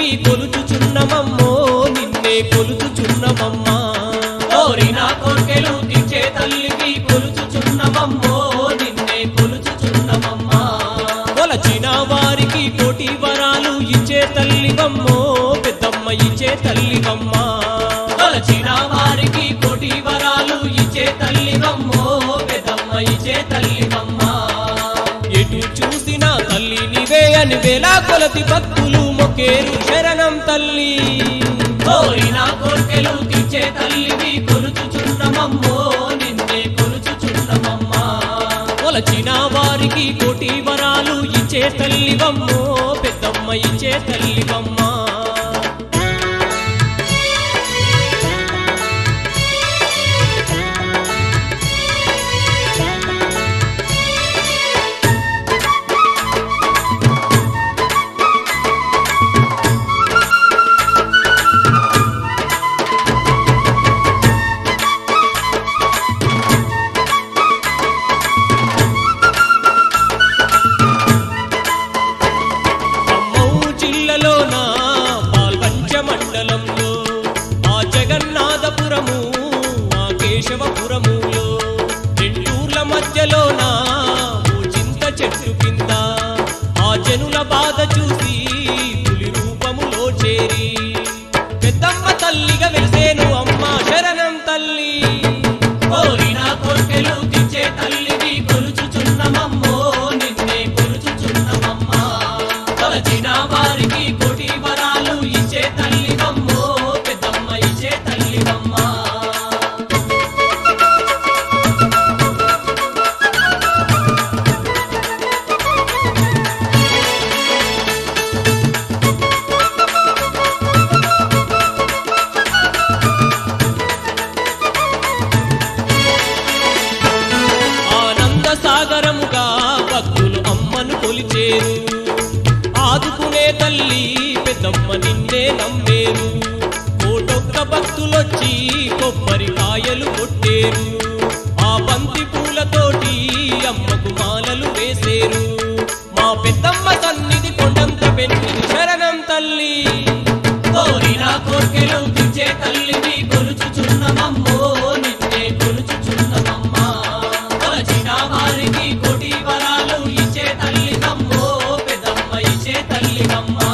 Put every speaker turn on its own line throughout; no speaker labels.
తల్లివి కొలుచుచున్నమమ్మో నిన్నే కొలుచుచున్నమమ్మా
కోరిన కోర్కెలు తీర్చే తల్లివి కొలుచుచున్నమమ్మో నిన్నే కొలుచుచున్నమమ్మా
కొలచిన వారికి కోటి వరాలు ఇచ్చే తల్లివమ్మో పెద్దమ్మ ఇచ్చే తల్లివమ్మా
కొలచిన వారికి కోటి వరాలు ఇచ్చే తల్లివమ్మో పెదమ్మ ఇచ్చే తల్లివమ్మా
ఎటు చూసినా తల్లి నివే అని వేలా కొలతి భక్తులు మొకేరు శరణం తల్లి
కోరిన కోర్కెలు తీర్చే తల్లివి కొలుచుచున్నమమ్మో నిన్నే కొలుచుచున్నమమ్మా
కొలచిన వారికి కోటి వరాలు ఇచ్చే తల్లివమ్మో పెద్దమ్మ ఇచ్చే తల్లివమ్మా ఖమ్మం జిల్లాలోన పాల్వంచ మండలంలో ఆ జగన్నాథపురము ఆ కేశవపురములో రెండూర్ల మధ్యలోన ఓ చింత చెట్టు కింద ఆ జనుల బాధ చూసి పులి రూపములో చేరి పెద్దమ్మ తల్లిగా వెలిసేను అమ్మ శరణం తల్లి
కోరిన కోర్కెలు తీర్చే తల్లివి కొలుచుచున్నమమ్మో నిన్నే కొలుచుచున్నమమ్మా కొలచిన వారికి కోటి వరాలు ఇచ్చే తల్లివమ్మో పెద్దమ్మ ఇచ్చే తల్లివమ్మా
ఆనంద సాగరముగా భక్తులు అమ్మను కొలిచేరు ఆదుకునే తల్లి పెద్దమ్మ నిన్నే నమ్మేరు కోటొక్క భక్తులొచ్చి కొబ్బరికాయలు కొట్టేరు ఆ బంతి పూలతోటి అమ్మకు మాలలు వేసేరు మా పెద్దమ్మ సన్నిధి కొండంత పెన్నిది శరణం తల్లి
కోరిన కోర్కెలు తీర్చే తల్లివి కొలుచుచున్నమమ్మో నిన్నే కొలుచుచున్నమమ్మా కొలచిన వారికి కోటి వరాలు ఇచ్చే తల్లివమ్మో పెద్దమ్మ ఇచ్చే తల్లివమ్మా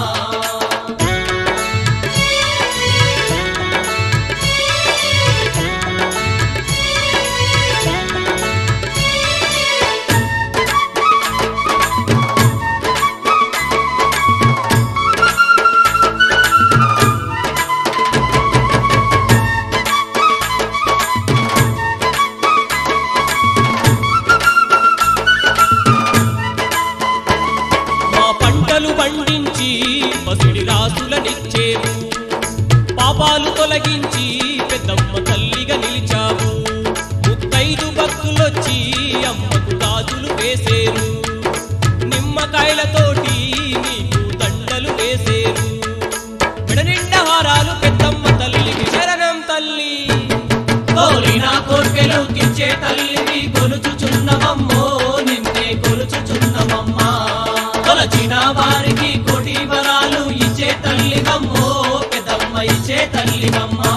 మా పంటలు పండించి పసిడి రాసులనిచ్చేవు పాపాలు తొలగించి పెద్దమ్మ తల్లిగా నిలిచావు ముత్తైదు భక్తులొచ్చి అమ్మకు గాజులు వేసేరు నిమ్మకాయలతోటి నీకు దండలు వేసేరు మెడనిండా హారాలు పెద్దమ్మ తల్లికి శరణం తల్లి
కోరిన కోర్కెలు తీర్చే తల్లివి కొలుచుచున్నమమ్మో నిన్నే కొలుచుచున్నమమ్మా కొలచిన వారికి కోటి వరాలు ఇచ్చే తల్లివమ్మో పెద్దమ్మ ఇచ్చే తల్లివమ్మా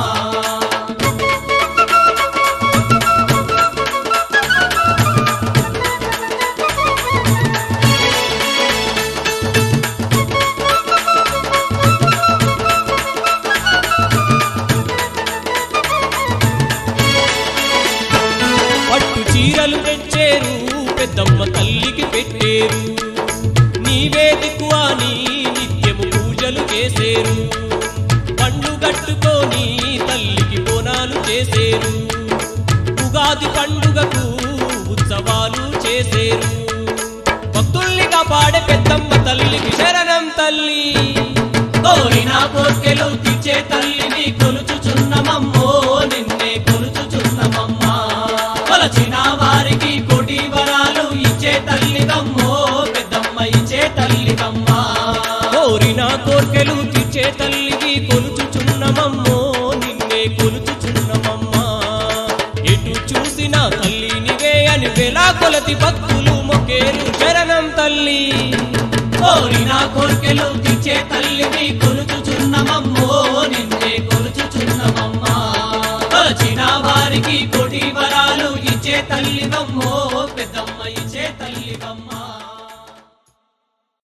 పట్టు చీరలు తెచ్చేరు పెద్దమ్మ తల్లికి పెట్టేరు నీవే దిక్కువాని నిత్యము పూజలు చేసేరు పండు గట్టుకొని తల్లికి బోనాలు చేసేరు ఉగాది పండుగకు ఉత్సవాలు చేసేరు భక్తుల్ని కాపాడే పెద్దమ్మ తల్లికి శరణం తల్లి
కోరిన కోర్కెలు తీర్చే తల్లిని కొలుచుచున్నమమ్మో నిన్నే కొలుచుచున్నమమ్మా కొలచిన వారికి కోటి వరాలు ఇచ్చే తల్లివమ్మో పెద్దమ్మ ఇచ్చే తల్లివమ్మా
కోరిన కోర్కెలు తీర్చే తల్లికి కొలుచుచున్నమమ్మో నిన్నే కొలుచుచున్నమమ్మా ఎటు చూసినా తల్లి నివే అని వేలా కొలతి భక్తులు మొకేరు శరణం తల్లి
కోరిన కోర్కెలు తీర్చే తల్లిని కొలుచుచున్నమమ్మో నిన్నే కొలుచుచున్నమమ్మా కొలచిన వారికి కోటి వరాలు ఇచ్చే తల్లివమ్మో పెద్దమ్మ